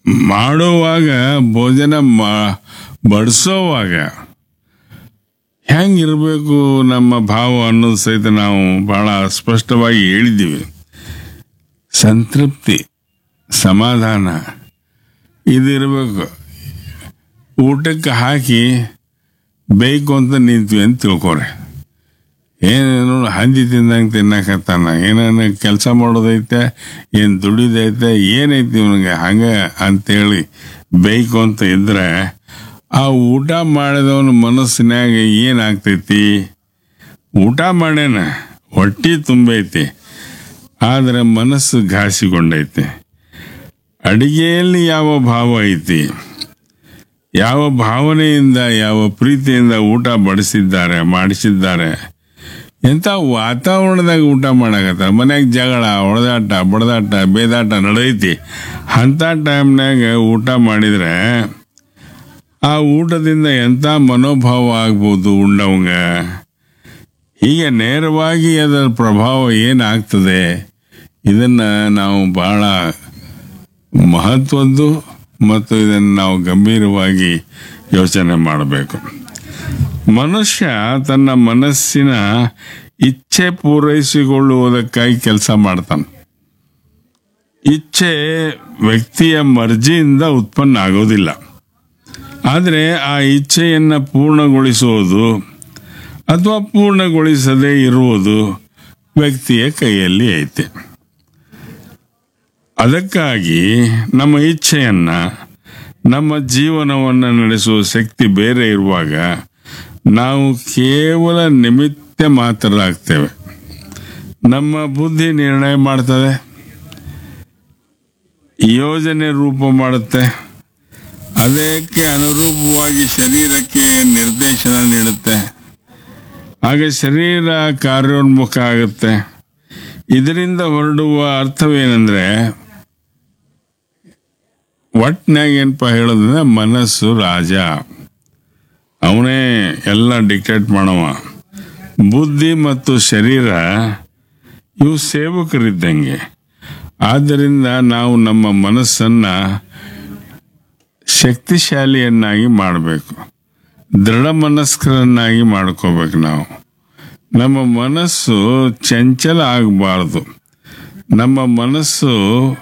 ಮಾಡುವಾಗ ಭೋಜನ ಮಾ ಬಡಿಸೋವಾಗ ಹೆಂಗಿರಬೇಕು ನಮ್ಮ ಭಾವ ಅನ್ನೋದು ಸಹಿತ ನಾವು ಬಹಳ ಸ್ಪಷ್ಟವಾಗಿ ಹೇಳಿದ್ದೀವಿ ಸಂತೃಪ್ತಿ ಸಮಾಧಾನ ಇದಿರಬೇಕು ಊಟಕ್ಕೆ ಹಾಕಿ ಬೇಕು ಅಂತ ನಿಂತ್ವಿ ಅಂತ ತಿಳ್ಕೊರೆ ಏನೇನು ಹಂದಿ ತಿಂದಂಗೆ ತಿನ್ನಕತ್ತಾನ ಏನೇನು ಕೆಲಸ ಮಾಡೋದೈತೆ ಏನು ದುಡಿದೈತೆ ಏನೈತಿ ಇವನಿಗೆ ಹಂಗೆ ಅಂತೇಳಿ ಬೇಕು ಅಂತ ಇದ್ರೆ ಆ ಊಟ ಮಾಡಿದವನ ಮನಸ್ಸಿನಾಗ ಏನಾಗ್ತೈತಿ ಊಟ ಮಾಡ್ಯಾನ ಹೊಟ್ಟಿ ತುಂಬೈತಿ ಆದರೆ ಮನಸ್ಸು ಘಾಸಿಗೊಂಡೈತಿ ಅಡಿಗೆಯಲ್ಲಿ ಯಾವ ಭಾವ ಐತಿ ಯಾವ ಭಾವನೆಯಿಂದ ಯಾವ ಪ್ರೀತಿಯಿಂದ ಊಟ ಬಡಿಸಿದ್ದಾರೆ ಮಾಡಿಸಿದ್ದಾರೆ ಎಂಥ ವಾತಾವರಣದಾಗ ಊಟ ಮಾಡಕತ್ತಾರ ಮನ್ಯಾಗ ಜಗಳ ಹೊಡೆದಾಟ ಬಡದಾಟ ಬೇದಾಟ ನಡೆದೈತಿ ಅಂಥ ಟೈಮ್ನಾಗ ಊಟ ಮಾಡಿದ್ರೆ ಆ ಊಟದಿಂದ ಎಂಥ ಮನೋಭಾವ ಆಗ್ಬೋದು ಉಂಡವಂಗ ಹೀಗೆ ನೇರವಾಗಿ ಅದರ ಪ್ರಭಾವ ಏನಾಗ್ತದೆ ಇದನ್ನು ನಾವು ಬಹಳ ಮಹತ್ವದ್ದು ಮತ್ತು ಇದನ್ನು ನಾವು ಗಂಭೀರವಾಗಿ ಯೋಚನೆ ಮಾಡಬೇಕು ಮನುಷ್ಯ ತನ್ನ ಮನಸ್ಸಿನ ಇಚ್ಛೆ ಪೂರೈಸಿಕೊಳ್ಳುವುದಕ್ಕಾಗಿ ಕೆಲಸ ಮಾಡ್ತಾನೆ ಇಚ್ಛೆ ವ್ಯಕ್ತಿಯ ಮರ್ಜಿಯಿಂದ ಉತ್ಪನ್ನ ಆಗೋದಿಲ್ಲ ಆದರೆ ಆ ಇಚ್ಛೆಯನ್ನು ಪೂರ್ಣಗೊಳಿಸುವುದು ಅಥವಾ ಪೂರ್ಣಗೊಳಿಸದೇ ಇರುವುದು ವ್ಯಕ್ತಿಯ ಕೈಯಲ್ಲಿ ಐತೆ ಅದಕ್ಕಾಗಿ ನಮ್ಮ ಇಚ್ಛೆಯನ್ನ ನಮ್ಮ ಜೀವನವನ್ನು ನಡೆಸುವ ಶಕ್ತಿ ಬೇರೆ ಇರುವಾಗ ನಾವು ಕೇವಲ ನಿಮಿತ್ತ ಮಾತ್ರರಾಗ್ತೇವೆ ನಮ್ಮ ಬುದ್ಧಿ ನಿರ್ಣಯ ಮಾಡ್ತದೆ ಯೋಜನೆ ರೂಪ ಮಾಡುತ್ತೆ ಅದಕ್ಕೆ ಅನುರೂಪವಾಗಿ ಶರೀರಕ್ಕೆ ನಿರ್ದೇಶನ ನೀಡುತ್ತೆ ಆಗ ಶರೀರ ಕಾರ್ಯೋನ್ಮುಖ ಆಗುತ್ತೆ ಇದರಿಂದ ಹೊರಡುವ ಅರ್ಥವೇನೆಂದ್ರೆ ಒಟ್ನಾಗ ಏನಪ್ಪ ಹೇಳೋದಂದ್ರೆ ಮನಸ್ಸು ರಾಜ ಅವನೇ ಎಲ್ಲ ಡಿಕ್ಟೇಟ್ ಮಾಡವ ಬುದ್ಧಿ ಮತ್ತು ಶರೀರ ಇವು ಸೇವಕರಿದ್ದಂಗೆ ಆದ್ದರಿಂದ ನಾವು ನಮ್ಮ ಮನಸ್ಸನ್ನ ಶಕ್ತಿಶಾಲಿಯನ್ನಾಗಿ ಮಾಡಬೇಕು ದೃಢ ಮನಸ್ಕರನ್ನಾಗಿ ಮಾಡ್ಕೋಬೇಕು ನಾವು ನಮ್ಮ ಮನಸ್ಸು ಚಂಚಲ ಆಗಬಾರ್ದು ನಮ್ಮ ಮನಸ್ಸು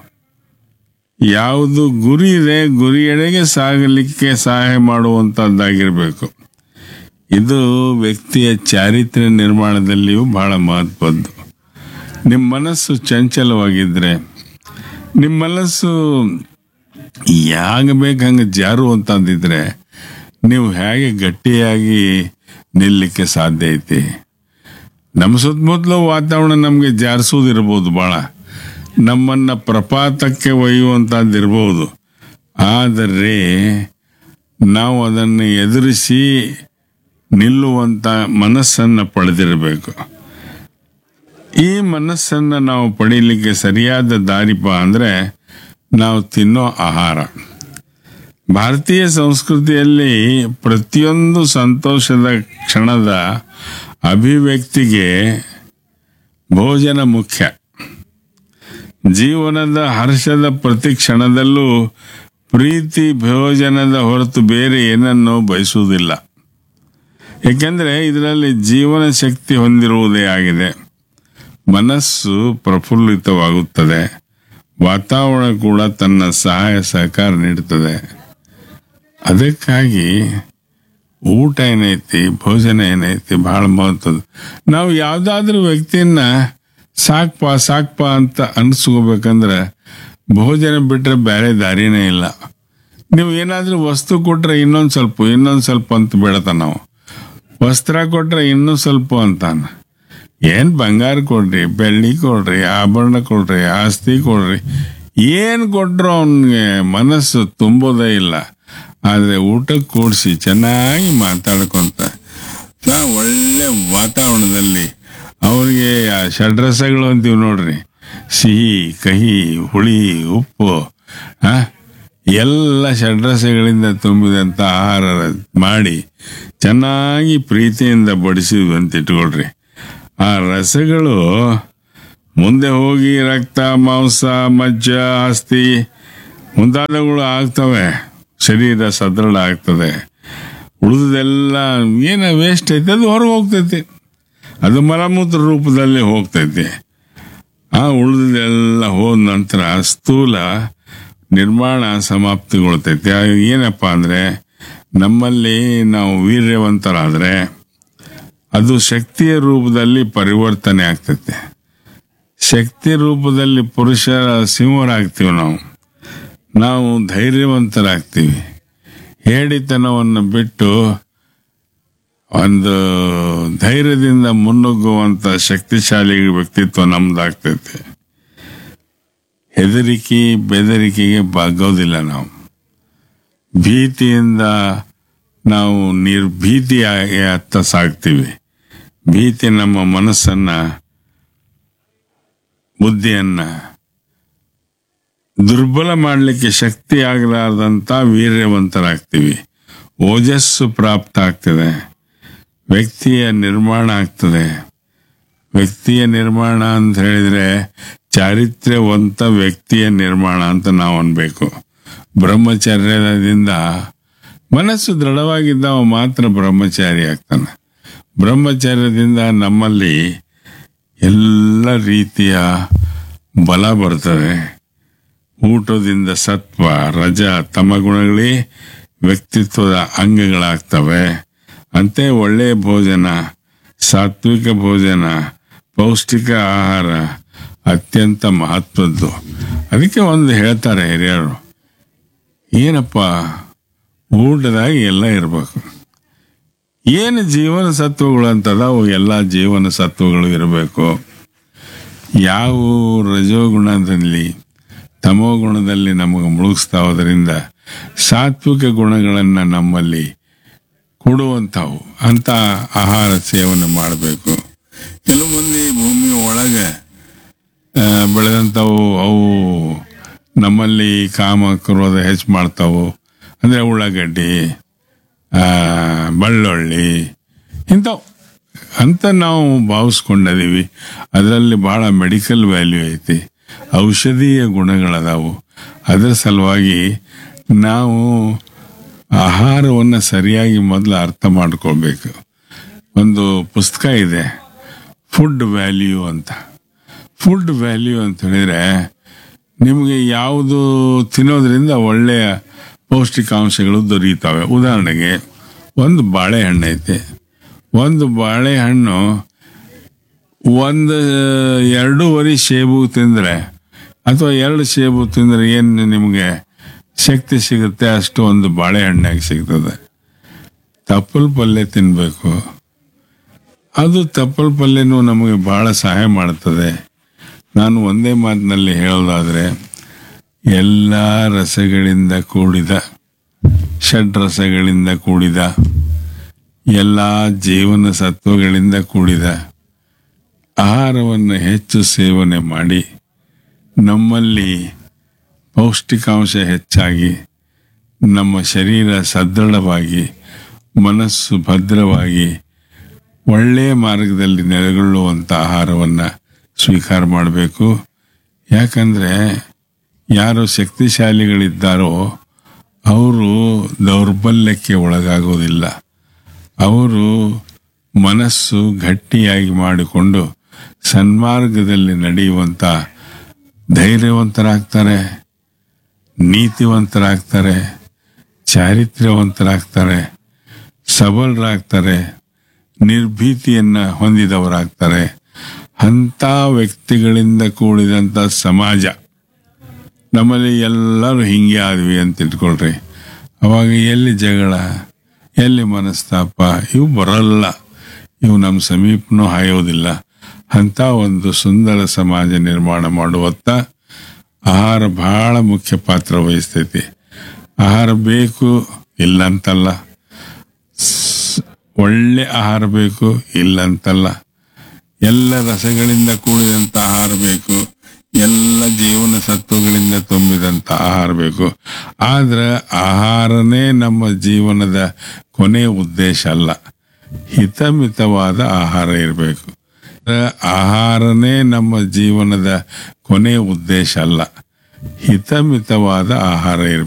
ಯಾವುದು ಗುರಿ ಇದೆ ಗುರಿಯೆಡೆಗೆ ಸಾಗಲಿಕ್ಕೆ ಸಹಾಯ ಮಾಡುವಂಥದ್ದಾಗಿರಬೇಕು ಇದು ವ್ಯಕ್ತಿಯ ಚಾರಿತ್ರ್ಯ ನಿರ್ಮಾಣದಲ್ಲಿಯೂ ಬಹಳ ಮಹತ್ವದ್ದು ನಿಮ್ಮ ಮನಸ್ಸು ಚಂಚಲವಾಗಿದ್ದರೆ ನಿಮ್ಮ ಮನಸ್ಸು ಯಾಗ ಬೇಕಂಗೆ ಜಾರುವಂತಂದಿದ್ರೆ ನೀವು ಹೇಗೆ ಗಟ್ಟಿಯಾಗಿ ನಿಲ್ಲಕ್ಕೆ ಸಾಧ್ಯ ಐತಿ ನಮ್ಮ ಸುತ್ತಮುತ್ತಲು ವಾತಾವರಣ ನಮಗೆ ಜಾರಿಸೋದಿರ್ಬೋದು ಭಾಳ ನಮ್ಮನ್ನು ಪ್ರಪಾತಕ್ಕೆ ಒಯ್ಯುವಂಥದ್ದಿರ್ಬೋದು ಆದರೆ ನಾವು ಅದನ್ನು ಎದುರಿಸಿ ನಿಲ್ಲುವಂಥ ಮನಸ್ಸನ್ನು ಪಡೆದಿರಬೇಕು ಈ ಮನಸ್ಸನ್ನು ನಾವು ಪಡೀಲಿಕ್ಕೆ ಸರಿಯಾದ ದಾರಿಪ ಅಂದರೆ ನಾವು ತಿನ್ನೋ ಆಹಾರ ಭಾರತೀಯ ಸಂಸ್ಕೃತಿಯಲ್ಲಿ ಪ್ರತಿಯೊಂದು ಸಂತೋಷದ ಕ್ಷಣದ ಅಭಿವ್ಯಕ್ತಿಗೆ ಭೋಜನ ಮುಖ್ಯ ಜೀವನದ ಹರ್ಷದ ಪ್ರತಿ ಕ್ಷಣದಲ್ಲೂ ಪ್ರೀತಿ ಭೋಜನದ ಹೊರತು ಬೇರೆ ಏನನ್ನೂ ಬಯಸುವುದಿಲ್ಲ ಏಕೆಂದರೆ ಇದರಲ್ಲಿ ಜೀವನ ಶಕ್ತಿ ಹೊಂದಿರುವುದೇ ಆಗಿದೆ ಮನಸ್ಸು ಪ್ರಫುಲ್ಲಿತವಾಗುತ್ತದೆ ವಾತಾವರಣ ಕೂಡ ತನ್ನ ಸಹಾಯ ಸಹಕಾರ ನೀಡುತ್ತದೆ ಅದಕ್ಕಾಗಿ ಊಟ ಏನೈತಿ ಭೋಜನ ಏನೈತಿ ಬಹಳ ಮಹತ್ವದ ನಾವು ಯಾವುದಾದ್ರೂ ವ್ಯಕ್ತಿಯನ್ನ ಸಾಕ್ಪ ಸಾಕ್ಪ ಅಂತ ಅನ್ಸ್ಕೋಬೇಕಂದ್ರೆ ಭೋಜನ ಬಿಟ್ರೆ ಬೇರೆ ದಾರಿನೇ ಇಲ್ಲ ನೀವು ಏನಾದ್ರೂ ವಸ್ತು ಕೊಟ್ರೆ ಇನ್ನೊಂದು ಸ್ವಲ್ಪ ಇನ್ನೊಂದು ಸ್ವಲ್ಪ ಅಂತ ಬೇಡತಾನ ನಾವು ವಸ್ತ್ರ ಕೊಟ್ರೆ ಇನ್ನೂ ಸ್ವಲ್ಪ ಅಂತಾನ ಏನ್ ಬಂಗಾರ ಕೊಡ್ರಿ ಬೆಳ್ಳಿ ಕೊಡ್ರಿ ಆಭರಣ ಕೊಡ್ರಿ ಆಸ್ತಿ ಕೊಡ್ರಿ ಏನ್ ಕೊಟ್ರು ಅವನಿಗೆ ಮನಸ್ಸು ತುಂಬೋದೇ ಇಲ್ಲ ಆದ್ರೆ ಊಟಕ್ಕೆ ಕೂಡಿಸಿ ಚೆನ್ನಾಗಿ ಮಾತಾಡ್ಕೊಂತ ನಾ ಒಳ್ಳೆ ವಾತಾವರಣದಲ್ಲಿ ಅವ್ರಿಗೆ ಆ ಷಡ್ರಸಗಳು ಅಂತೀವಿ ನೋಡ್ರಿ ಸಿಹಿ ಕಹಿ ಹುಳಿ ಉಪ್ಪು ಆ ಎಲ್ಲ ಷಡ್ರಸಗಳಿಂದ ತುಂಬಿದಂಥ ಆಹಾರ ಮಾಡಿ ಚೆನ್ನಾಗಿ ಪ್ರೀತಿಯಿಂದ ಬಡಿಸಿದ್ವಿ ಅಂತ ಇಟ್ಕೊಳ್ರಿ ಆ ರಸಗಳು ಮುಂದೆ ಹೋಗಿ ರಕ್ತ ಮಾಂಸ ಮಜ್ಜ ಆಸ್ತಿ ಮುಂತಾದವುಗಳು ಆಗ್ತವೆ ಶರೀರ ಸದೃಢ ಆಗ್ತದೆ ಉಳಿದೆಲ್ಲ ಏನ ವೇಸ್ಟ್ ಐತೆ ಅದು ಹೊರಗೆ ಹೋಗ್ತೈತಿ ಅದು ಮಲಮೂತ್ರ ರೂಪದಲ್ಲಿ ಹೋಗ್ತೈತಿ ಆ ಉಳಿದೆಲ್ಲ ಹೋದ ನಂತರ ಸ್ಥೂಲ ನಿರ್ಮಾಣ ಸಮಾಪ್ತಿಗೊಳ್ತೈತಿ ಆ ಏನಪ್ಪ ಅಂದ್ರೆ ನಮ್ಮಲ್ಲಿ ನಾವು ವೀರ್ಯವಂತರಾದ್ರೆ ಅದು ಶಕ್ತಿಯ ರೂಪದಲ್ಲಿ ಪರಿವರ್ತನೆ ಆಗ್ತೈತೆ ಶಕ್ತಿ ರೂಪದಲ್ಲಿ ಪುರುಷರ ಸಿಂಹರಾಗ್ತೀವಿ ನಾವು ನಾವು ಧೈರ್ಯವಂತರಾಗ್ತೀವಿ ಹೇಡಿತನವನ್ನು ಬಿಟ್ಟು ಒಂದು ಧೈರ್ಯದಿಂದ ಮುನ್ನುಗ್ಗುವಂತ ಶಕ್ತಿಶಾಲಿ ವ್ಯಕ್ತಿತ್ವ ನಮ್ದಾಗ್ತೈತೆ ಹೆದರಿಕೆ ಬೆದರಿಕೆಗೆ ಬಾಗೋದಿಲ್ಲ ನಾವು ಭೀತಿಯಿಂದ ನಾವು ನಿರ್ಭೀತಿಯಾಗಿ ಅತ್ತ ಸಾಗ್ತೀವಿ ಭೀತಿ ನಮ್ಮ ಮನಸ್ಸನ್ನ ಬುದ್ಧಿಯನ್ನ ದುರ್ಬಲ ಮಾಡಲಿಕ್ಕೆ ಶಕ್ತಿ ಆಗಲಾರ್ದಂತ ವೀರ್ಯವಂತರಾಗ್ತೀವಿ ಓಜಸ್ಸು ಪ್ರಾಪ್ತ ಆಗ್ತದೆ ವ್ಯಕ್ತಿಯ ನಿರ್ಮಾಣ ಆಗ್ತದೆ ವ್ಯಕ್ತಿಯ ನಿರ್ಮಾಣ ಅಂತ ಹೇಳಿದ್ರೆ ಚಾರಿತ್ರ್ಯವಂತ ವ್ಯಕ್ತಿಯ ನಿರ್ಮಾಣ ಅಂತ ನಾವು ಅನ್ಬೇಕು ಬ್ರಹ್ಮಚರ್ಯದಿಂದ ಮನಸ್ಸು ದೃಢವಾಗಿದ್ದವ ಮಾತ್ರ ಬ್ರಹ್ಮಚಾರಿ ಆಗ್ತಾನೆ ಬ್ರಹ್ಮಚರ್ಯದಿಂದ ನಮ್ಮಲ್ಲಿ ಎಲ್ಲ ರೀತಿಯ ಬಲ ಬರ್ತದೆ ಊಟದಿಂದ ಸತ್ವ ರಜ ತಮ ಗುಣಗಳೇ ವ್ಯಕ್ತಿತ್ವದ ಅಂಗಗಳಾಗ್ತವೆ ಅಂತೆ ಒಳ್ಳೆಯ ಭೋಜನ ಸಾತ್ವಿಕ ಭೋಜನ ಪೌಷ್ಟಿಕ ಆಹಾರ ಅತ್ಯಂತ ಮಹತ್ವದ್ದು ಅದಕ್ಕೆ ಒಂದು ಹೇಳ್ತಾರೆ ಹಿರಿಯರು ಏನಪ್ಪ ಊಟದಾಗ ಎಲ್ಲ ಇರಬೇಕು ಏನು ಜೀವನ ಸತ್ವಗಳು ಅಂತದ ಅವು ಎಲ್ಲ ಜೀವನ ಸತ್ವಗಳು ಇರಬೇಕು ಯಾವ ರಜೋಗುಣದಲ್ಲಿ ತಮೋ ಗುಣದಲ್ಲಿ ನಮಗೆ ಮುಳುಗಿಸ್ತಾವುದರಿಂದ ಸಾತ್ವಿಕ ಗುಣಗಳನ್ನು ನಮ್ಮಲ್ಲಿ ಕೊಡುವಂಥವು ಅಂತ ಆಹಾರ ಸೇವನೆ ಮಾಡಬೇಕು ಕೆಲವು ಮಂದಿ ಭೂಮಿಯ ಒಳಗೆ ಆ, ಬೆಳೆದಂಥವು ಅವು ನಮ್ಮಲ್ಲಿ ಕಾಮ ಕ್ರೋಧ ಹೆಚ್ಚು ಮಾಡ್ತಾವು ಅಂದರೆ ಉಳ್ಳಾಗಡ್ಡಿ ಆ, ಬೆಳ್ಳುಳ್ಳಿ ಇಂಥವು ಅಂತ ನಾವು ಭಾವಿಸ್ಕೊಂಡಿದೀವಿ ಅದರಲ್ಲಿ ಬಹಳ ಮೆಡಿಕಲ್ ವ್ಯಾಲ್ಯೂ ಐತಿ ಔಷಧೀಯ ಗುಣಗಳದಾವು ಅದರ ಸಲುವಾಗಿ ನಾವು ಆಹಾರವನ್ನು ಸರಿಯಾಗಿ ಮೊದಲು ಅರ್ಥ ಮಾಡ್ಕೊಳ್ಬೇಕು ಒಂದು ಪುಸ್ತಕ ಇದೆ ಫುಡ್ ವ್ಯಾಲ್ಯೂ ಅಂತ ಫುಡ್ ವ್ಯಾಲ್ಯೂ ಅಂತ ಹೇಳಿದ್ರೆ ನಿಮಗೆ ಯಾವುದು ತಿನ್ನೋದ್ರಿಂದ ಒಳ್ಳೆಯ ಪೌಷ್ಟಿಕಾಂಶಗಳು ದೊರೆಯುತ್ತವೆ ಉದಾಹರಣೆಗೆ ಒಂದು ಬಾಳೆಹಣ್ಣು ಐತೆ ಒಂದು ಬಾಳೆಹಣ್ಣು ಒಂದು ಎರಡೂವರೆ ಸೇಬು ತಿಂದರೆ ಅಥವಾ ಎರಡು ಸೇಬು ತಿಂದರೆ ಏನು ನಿಮಗೆ ಶಕ್ತಿ ಸಿಗುತ್ತೆ ಅಷ್ಟು ಒಂದು ಬಾಳೆಹಣ್ಣಾಗಿ ಸಿಗ್ತದೆ ತಪ್ಪಲ್ ಪಲ್ಯ ತಿನ್ನಬೇಕು ಅದು ತಪ್ಪಲ್ ಪಲ್ಯನೂ ನಮಗೆ ಬಹಳ ಸಹಾಯ ಮಾಡ್ತದೆ ನಾನು ಒಂದೇ ಮಾತಿನಲ್ಲಿ ಹೇಳೋದಾದ್ರೆ ಎಲ್ಲ ರಸಗಳಿಂದ ಕೂಡಿದ ಷಡ್ರಸಗಳಿಂದ ಕೂಡಿದ ಎಲ್ಲ ಜೀವನ ಸತ್ವಗಳಿಂದ ಕೂಡಿದ ಆಹಾರವನ್ನು ಹೆಚ್ಚು ಸೇವನೆ ಮಾಡಿ ನಮ್ಮಲ್ಲಿ ಪೌಷ್ಟಿಕಾಂಶ ಹೆಚ್ಚಾಗಿ ನಮ್ಮ ಶರೀರ ಸದೃಢವಾಗಿ ಮನಸ್ಸು ಭದ್ರವಾಗಿ ಒಳ್ಳೆಯ ಮಾರ್ಗದಲ್ಲಿ ನೆಲೆಗೊಳ್ಳುವಂಥ ಆಹಾರವನ್ನು ಸ್ವೀಕಾರ ಮಾಡಬೇಕು ಯಾಕಂದರೆ ಯಾರು ಶಕ್ತಿಶಾಲಿಗಳಿದ್ದಾರೋ ಅವರು ದೌರ್ಬಲ್ಯಕ್ಕೆ ಒಳಗಾಗೋದಿಲ್ಲ ಅವರು ಮನಸ್ಸು ಗಟ್ಟಿಯಾಗಿ ಮಾಡಿಕೊಂಡು ಸನ್ಮಾರ್ಗದಲ್ಲಿ ನಡೆಯುವಂಥ ಧೈರ್ಯವಂತರಾಗ್ತಾರೆ ನೀತಿವಂತರಾಗ್ತಾರೆ ಚಾರಿತ್ರ್ಯವಂತರಾಗ್ತಾರೆ ಸಬಲರಾಗ್ತಾರೆ ನಿರ್ಭೀತಿಯನ್ನ ಹೊಂದಿದವರಾಗ್ತಾರೆ ಅಂಥ ವ್ಯಕ್ತಿಗಳಿಂದ ಕೂಡಿದಂಥ ಸಮಾಜ ನಮ್ಮಲ್ಲಿ ಎಲ್ಲರೂ ಹಿಂಗೆ ಆದ್ವಿ ಅಂತ ಇಟ್ಕೊಳ್ರಿ ಅವಾಗ ಎಲ್ಲಿ ಜಗಳ ಎಲ್ಲಿ ಮನಸ್ತಾಪ ಇವು ಬರಲ್ಲ ಇವು ನಮ್ಮ ಸಮೀಪನೂ ಹಾಯೋದಿಲ್ಲ ಅಂಥ ಒಂದು ಸುಂದರ ಸಮಾಜ ನಿರ್ಮಾಣ ಮಾಡುವತ್ತ ಆಹಾರ ಬಹಳ ಮುಖ್ಯ ಪಾತ್ರ ವಹಿಸ್ತೈತಿ ಆಹಾರ ಬೇಕು ಇಲ್ಲ ಅಂತಲ್ಲ ಸ್- ಒಳ್ಳೆ ಆಹಾರ ಬೇಕು ಇಲ್ಲ ಅಂತಲ್ಲ ಎಲ್ಲ ರಸಗಳಿಂದ ಕೂಡಿದಂತ ಆಹಾರ ಬೇಕು ಎಲ್ಲ ಜೀವನ ಸತ್ವಗಳಿಂದ ತುಂಬಿದಂತ ಆಹಾರ ಬೇಕು ಆದ್ರೆ ಆಹಾರನೇ ನಮ್ಮ ಜೀವನದ ಕೊನೆಯ ಉದ್ದೇಶ ಅಲ್ಲ ಹಿತಮಿತವಾದ ಆಹಾರ ಇರಬೇಕು ಆಹಾರನೇ ನಮ್ಮ ಜೀವನದ ಕೊನೆಯ ಉದ್ದೇಶ ಅಲ್ಲ ಹಿತಮಿತವಾದ ಆಹಾರ ಇರಬೇಕು